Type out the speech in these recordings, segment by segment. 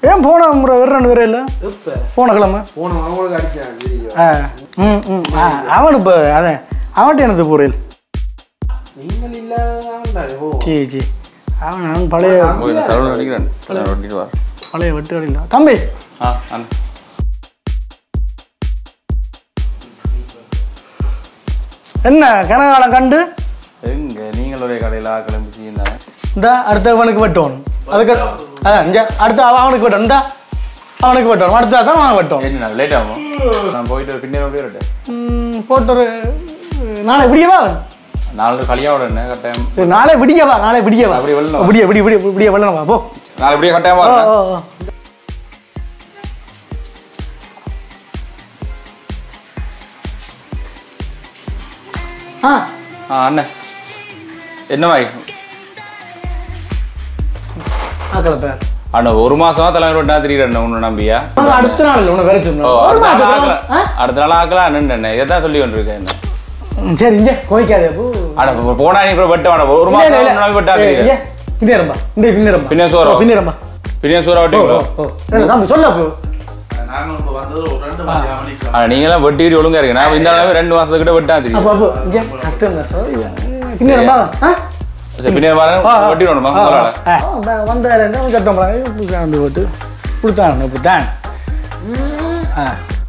ஏன் போன முறை வேற ரெண்டு பேரும் இல்லை இப்ப போன கிழமை போன அவங்களுக்கு அடிச்சான் வீடியோ ஆ ம் ம் ஆ அவனு இப்போ அதான் அவன்கிட்ட எனது போறேன் நீங்கள் இல்லாத ஓ சரி சரி அவன் அவன் பழைய சரவணன் அடிக்கிறேன் சரவணன் ஒட்டிட்டு வா பழைய வெட்டு இல்லை தம்பி ஆ அண்ணா என்ன கனகாலம் கண்டு எங்க நீங்கள் ஒரே கடையில் கிளம்பி செய்யுந்தானே இந்த அடுத்த அவனுக்கு வெட்டணும் அதுக்கு அதான் இந்த அடுத்த அவ- அவனுக்கு வெட்டணும் இந்த அவனுக்கு வெட்டணும் அடுத்த தான் அவன் வெட்டணும் என்ன லேட் ஆகும் நான் போயிட்டு பின்னே அப்படியே வரட்டேன் ம், போட்டு ஒரு நாளை விடியவா நாலு கல்யாணம் என்ன கட்டாயம் இது நாளை விடியவா நாளை விடியவா அப்படி வெள்ளம் விடிய விடிய விடிய விடிய வெள்ளம் வா போ நாலு இப்படியே கட்டாயம் ஓ, வரேன் ஓ, ஓ. ஆ ஆ அண்ணன் என்ன வாய் ஆக்கல பேர் அண்ணா ஒரு மாசமா தலைவர் விட்டா திரியிறேன் உன்னை நம்பியா அவன் அடுத்த நாள் இல்லை உன்னை வேற ஓ சொன்னோம் ஒரு அடுத்த நாள் மாதத்துக்கு ஆக்கலாம் ஆ? அடுத்த நாள் ஆக்கலாம் அண்ணன் இதை தான் சொல்லி கொண்டிருக்கேன் என்ன ம், சரி இங்க கோய்க்காதே போ அட இப்ப போனா நீ இப்ப வெட்ட வேணாம் ஒரு மாசம் முன்னாடி வெட்டா திரியிறேன் பின்னேரம்பா இந்த பின்னேரம்பா பின்னே சோறா? பின்னேரம்பா பின்னே சூறா ஓ வெட்டிங்களோ ஓ சரி தம்பி சொல்ல போ நாங்கள் இப்போ வந்தது ஒரு ரெண்டு மணி மணிக்கு ஆனா நீங்களாம் வெட்டிட்டு ஒழுங்கா இருக்கு நான் இந்த அளவு ரெண்டு மாசத்துக்கிட்ட வெட்டா அப்போ தெரியும் அப்போ இங்க கஷ்டம் தான் சார் பின்னேரம்பா ஆ சரி பின்னே பாருங்க வெட்டி வேணுமா முதலாள வந்தாரு சட்டம் புதுசாண்டு போட்டு கொடுத்தான் கொடுத்தான் ஆ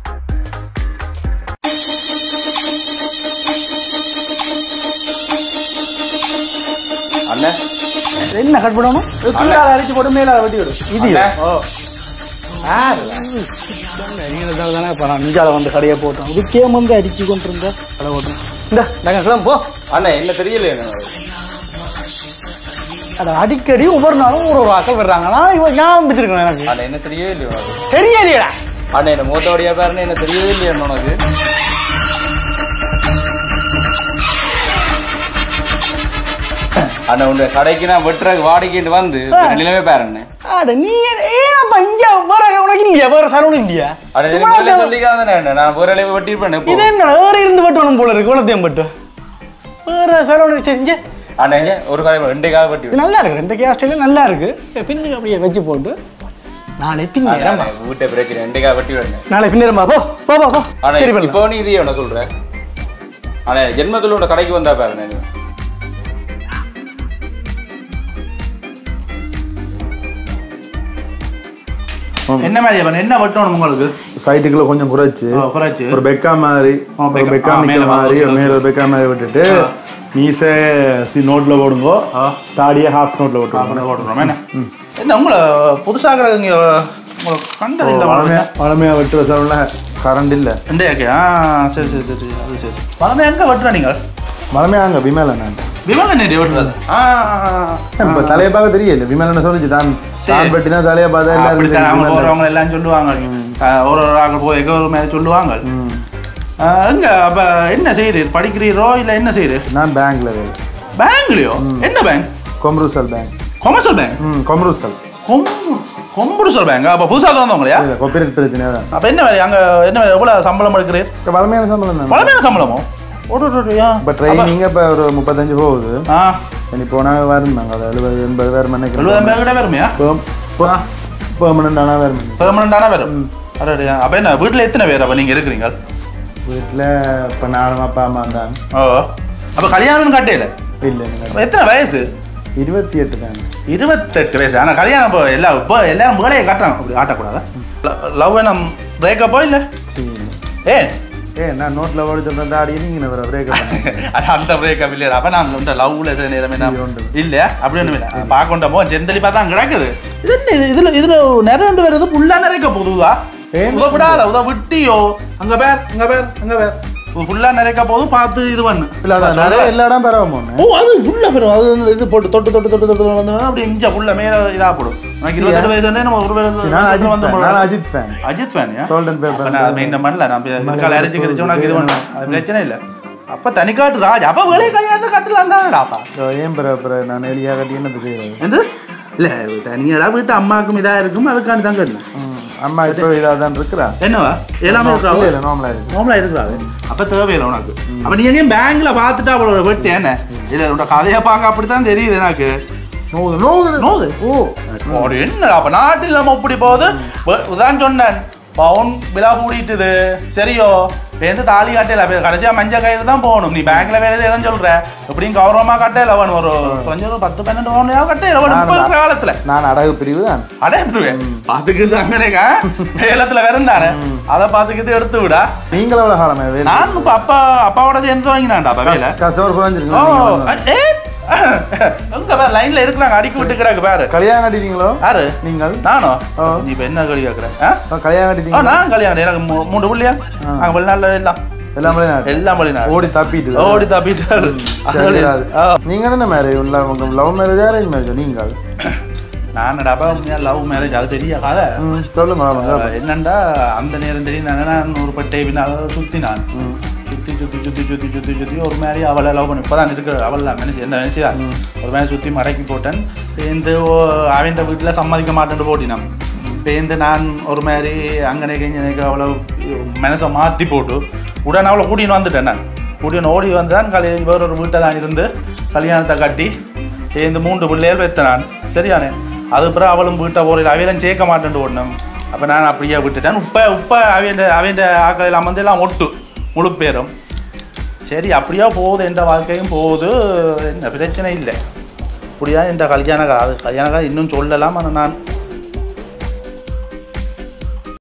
அண்ணன் என்ன கட் பண்ணணும் கீழே அரைச்சு போட்டு மேலே வெட்டி விடு இது அண்ணன். நிஞ்சால வந்து கடையை போட்டோம் இதுக்கே வந்து அரிச்சு கொண்டு இருந்த கடை போட்டோம் இந்த நாங்கள் கிளம்பு போ அண்ணன் என்ன தெரியல அது அடிக்கடி ஒவ்வொரு நாளும் ஒரு ஒரு ஆக்கள் வர்றாங்க நான் இவன் ஞாபகம் வச்சிருக்கேன் எனக்கு அண்ணன் என்ன தெரியவே இல்லையா உனக்கு தெரியலையடா அண்ணன் என்ன மூத்தவடியா பாருன்னு என்ன தெரியவே இல்லையா உனக்கு அண்ணன் உங்க கடைக்கு நான் வெட்டுறதுக்கு வாடகைட்டு வந்து நிலைமை பாருன்னு அட நீ ஏனப்பா இங்க வேற உனக்கு இல்லையா வேற சரவணம் இல்லையா அண்ணன் எனக்கு இவ்வளவு முதல்ல சொல்லிக்காதானே அண்ணன் நான் ஒரு அளவு வெட்டிருப்பேன் இப்போ இது என்ன வேற இருந்து வெட்டணும் போல இருக்கு குளத்தையும் பட்டு வேற சரவணம் செஞ்சு அண்ணன் இங்க ஒரு காய் ரெண்டு காய் வெட்டி இது நல்லா இருக்கு ரெண்டு கேஸ் ஸ்டைலும் நல்லா இருக்கு பின்னுக்கு அப்படியே வச்சு போட்டு நாளை பின்னேரம் அண்ணன் வீட்டை பிரச்சனை ரெண்டு காய் வெட்டி வேணும் நாளை பின்னேரமா போ போ போ போ ஆனா சரி பண்ணலாம் இப்போ நீ இதையே என்ன சொல்ற ஆனா ஜென்மத்துல உள்ள கடைக்கு வந்தா பாருங்க நீ. என்ன மாதிரி அப்ப என்ன வெட்டணும் உங்களுக்கு சைட்டுக்குள்ள கொஞ்சம் குறைச்சு ஆ, குறைச்சு. ஒரு பெக்கா மாதிரி ஆ, ஒரு பெக்கா. பெக்கா ஆ, நிக்கிற மேல மாதிரி வா. மேல ஒரு பெக்கா மாதிரி விட்டுட்டு மீசை சி நோட்ல போடுங்க ஆ. தாடியை ஹாஃப் நோட்ல போட்டுருங்க அப்படி ஓட்டுறோம் என்ன என்ன உங்களை புதுசாக இங்க உங்களை கண்டது இல்லை வளமையா வளமையா வெட்டுற சவுண்ட்ல கரண்ட் இல்ல ரெண்டே ஆ சரி சரி சரி சரி அது சரி பழமை எங்க வெட்டுற நீங்கள் வளமையா அங்க விமேல நான் விமான நேரி வெட்டுறது ஆ இப்ப தலையை பார்க்க தெரியல விமேல சொல்லிச்சு தான் சரி. தான் வெட்டினா தலையை பார்த்தா எல்லாரும் அப்படித்தான் அவங்க விமலன். போறவங்க எல்லாம் சொல்லுவாங்க ஆ, ஒரு ஒரு ஆள் போய் எங்க ஒரு மாதிரி சொல்லுவாங்க ம். ஆ, எங்க அப்ப என்ன செய்யுறீர் படிக்கிறீரோ இல்ல என்ன செய்யுறீர் நான் பேங்க்ல வேலை பேங்க்லயோ என்ன bank commercial bank commercial bank ம் கொம்ரூசல் கொம்புருசல் பேங்க் அப்ப புதுசா திறந்தவங்களையா இல்ல கொப்பிரேட் பிரச்சனை தான் அப்ப என்ன வேலை அங்க என்ன வேலை எவ்வளவு சம்பளம் எடுக்கிறீர் இப்ப வளமையான சம்பளம் தான் பழமையான சம்பளமோ ஓடுறியா இப்ப ட்ரைனிங் இப்ப ஒரு முப்பத்தஞ்சு போகுது ஆ இனி போனா வரும் நாங்க அது எழுபது எண்பது பேர் எழுபதாயிரம் பேர் கிட்ட வருமையா பெர்மனண்ட் ஆனா வரும் பெர்மனண்டான வரும் அடடே அப்ப என்ன வீட்டுல எத்தனை பேர் அப்ப நீங்க இருக்கிறீங்க வீட்டுல இப்ப நானும் அப்பா அம்மா தான் ஓ அப்ப கல்யாணம் கட்டையில இல்ல நீங்க அப்ப எத்தனை வயசு இருபத்தி எட்டு தாங்க இருபத்தெட்டு வயசு ஆனா கல்யாணம் இப்போ எல்லாம் இப்போ எல்லாரும் வேலையை காட்டுறாங்க அப்படி ஆட்டக்கூடாதா லவ் வேணும் பிரேக்கப்போ இல்லை ஏன் ஏ நான் நோட்ல ஓடி சொல்றேன் தாடி நீங்க வர பிரேக் அது அந்த பிரேக்கப் இல்லையா அப்ப நான் இந்த லவ்ல சில நேரம் என்ன உண்டு. இல்ல அப்படி ஒண்ணும் இல்லை பார்க்கொண்ட போ செந்தளிப்பா தான் கிடக்குது இது என்ன இது இதுல இதுல நிறைய வருது புல்லா நிறைய போகுதுதா ஏன்? உதவிடாத உத விட்டியோ அங்க பேர் அங்க பேர் அங்க பேர் புல்லா நிறைய போகுது பார்த்து இது பண்ணு இல்ல அதான் நிறைய எல்லா இடம் பரவாம ஓ அது புல்ல பெறும் அது வந்து இது போட்டு தொட்டு தொட்டு தொட்டு தொட்டு வந்து அப்படி இஞ்சா புல்ல மேல இதா போடும் எனக்கு இருபத்தெட்டு வயசு நம்ம ஒரு வயசு நான் அஜித் வந்து fan. நான் அஜித் ஃபேன் அஜித் ஃபேனியா Golden Paper. நான் அதை மெயின் பண்ணல நான் இதுக்கால அரைச்சு கிரிச்சு உனக்கு இது பண்ணலாம் அது பிரச்சனை இல்லை அப்ப தனிக்காட்டு ராஜ் அப்ப வெளியே கல்யாணத்தை கட்டலாம் தானடாப்பா ஏன் பிற பிற நான் எலியா கட்டி என்னது செய்யறது எந்த இல்ல தனியாடா வீட்டு அம்மாக்கும் இதா இருக்கும் அதுக்காண்டி தான் கட்டணும் ம், அம்மா இப்போ இதாக தான் இருக்கிறா என்னவா எல்லாமே இல்ல இருக்கிறாங்க இல்ல நார்மலா இருக்கு நார்மலா இருக்கிறாரு அப்ப தேவையில்லை உனக்கு அப்ப நீ எங்கேயும் பேங்க்ல பார்த்துட்டா அவ்வளோ வெட்டு என்ன இல்ல உன்னோட கதையை பார்க்க அப்படித்தான் தெரியுது எனக்கு நோவுது நோவுது நோவுது? ஓ ஒரு என்னடா அப்ப நாட்டில் நம்ம இப்படி போகுது வ- இதான் சொன்னேன் பவுன் விழா கூடிட்டுது சரியோ பேருந்து தாலி கட்டையில அப்ப கடைசியா மஞ்சள் கயிறு தான் போகணும் நீ பேங்க்ல வேலை செய்யறேன்னு சொல்ற எப்படியும் கௌரவமா கட்டையில அவன் ஒரு கொஞ்சம் ஒரு பத்து பன்னெண்டு பவுன்லையா கட்டையில அவன் இப்ப இருக்கிற காலத்துல நான் அடகு பிரிவு தான் அடே எப்படி பாத்துக்கிட்டு அங்கனேக்கா வேலத்துல வெறுந்தானே அதை பாத்துக்கிட்டு எடுத்து விடா நீங்கள் எவ்வளவு காலமே வேலை நான் இப்ப அப்பா அப்பாவோட சேர்ந்து தொடங்கினான்டா அப்ப வேலை கஸ்டமர் ஓ குறைஞ்சிருக்கீங்க ஏ எங்க பாரு லைன்ல இருக்கிறாங்க அடிக்கி விட்டு கிடக்கு பாரு கல்யாணம் கட்டிட்டீங்களோ யாரு நீங்கள் நானோ ஆ. நீ இப்ப என்ன கழி கேக்குற ஆ? ஆ, கல்யாணம் ஆ, கட்டிட்டீங்க நான் கல்யாணம் எனக்கு மூ- மூணு பிள்ளையா ஆ. அங்க வெளிநாட்டுல எல்லாம் எல்லாமே நான் எல்லாம் வெளிநாடு ஓடி தப்பிட்டு ஓடி தப்பிட்டாரு சரி, அது. நீங்க என்ன marriage love marriage arrange marriage நீங்கள் நான் அப்பா லவ் மேரேஜ் அது பெரிய கதை ம், சொல்லுங்க வாங்க. என்னண்டா அந்த நேரம் தெரியும் நான் ஒரு பட்டை பின்னால் சுத்தி நான் சுத்தி சுத்தி சுத்தி சுத்தி சுத்தி சுத்தி ஒரு மாதிரி அவளை லவ் பண்ணி இப்போதான் இருக்கிற அவள் மனுஷி என்ன மனுஷியா ஒரு மாதிரி சுற்றி மடக்கி போட்டேன் பேருந்து அவன் வீட்டில் சம்மதிக்க மாட்டேன்ட்டு போட்டினான் பேருந்து நான் ஒரு மாதிரி அங்கனே கெஞ்சனைக்கு அவளை மனசை மாற்றி போட்டு உடனே அவளை கூட்டின்னு வந்துட்டேன் நான் கூட்டின்னு ஓடி வந்தான் கல்யாணம் வேற ஒரு வீட்டை தான் இருந்து கல்யாணத்தை கட்டி இந்த மூன்று பிள்ளைகள் பெத்த நான் சரியானே அதுக்கப்புறம் அவளும் வீட்டை போறையில் அவையெல்லாம் சேர்க்க மாட்டேன்ட்டு ஓடணும் அப்போ நான் அப்படியே விட்டுட்டேன் உப்ப உப்ப அவையண்ட அவையண்ட ஆக்கள் அமர்ந்து எல்லாம் ஒட்டு முழு பேரும் சரி அப்படியா போகுது என்ற வாழ்க்கையும் போகுது என்ன பிரச்சனை இல்லை இப்படியா என்ற கல்யாண கா- அது கல்யாண காலம் இன்னும் சொல்லலாம் ஆனால் நான்